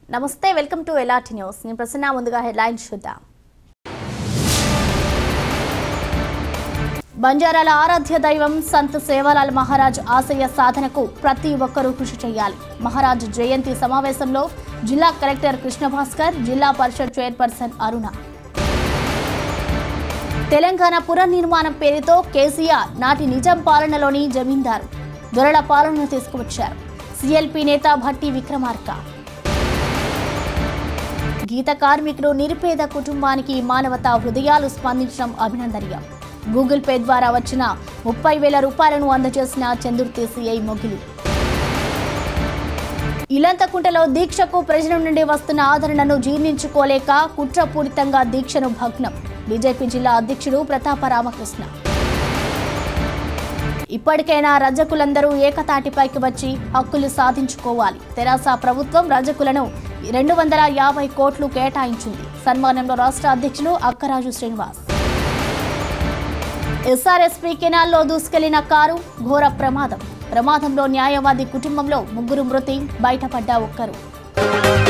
నమస్తే welcome to ఎలాటి news నేను ప్రసన్న ముందుగా హెడ్లైన్స్ చూద్దాం బంజారాల ఆరాధ్య దైవం సంత్ సేవాలాల్ మహారాజ్ ఆశయ సాధనకు ప్రతి ఒక్కరూ కృషి చేయాలి మహారాజ్ జయంతి సమావేశంలో జిల్లా కలెక్టర్ కృష్ణభాస్కర్ జిల్లా పరిషత్ చైర్పర్సన్ అరుణ తెలంగాణ పునర్నిర్మాణం పేరుతో కేసీఆర్ నాటి నిజాం పాలనలోని జమీందారు దొరల పాలనను తీసుకువచ్చారు సిఎల్పి నేత భట్టి విక్రమార్క గీత కార్మికుడు నిరుపేద కుటుంబానికి మానవతా హృదయాలు స్పందించడం అభినందనీయం గూగుల్ పే ద్వారా వచ్చిన ముప్పై వేల రూపాయలను అందజేసిన చందుర్తి సిఐ మొగిలి ఇలంతకుంటలో దీక్షకు ప్రజల నుండి వస్తున్న ఆదరణను జీర్ణించుకోలేక కుట్రపూరితంగా దీక్షను భగ్నం బీజేపీ జిల్లా అధ్యక్షుడు ప్రతాప రామకృష్ణ ఇప్పటికైనా రజకులందరూ ఏకతాటిపైకి వచ్చి హక్కులు సాధించుకోవాలి తెరాస ప్రభుత్వం రజకులను రెండు వందల యాభై కోట్లు కేటాయించింది సన్మానంలో రాష్ట్ర అధ్యక్షులు అక్కరాజు శ్రీనివాస్ ఎస్ఆర్ఎస్పీ కెనాల్లో దూసుకెళ్లిన కారు ఘోర ప్రమాదం ప్రమాదంలో న్యాయవాది కుటుంబంలో ముగ్గురు మృతి బయటపడ్డ ఒక్కరు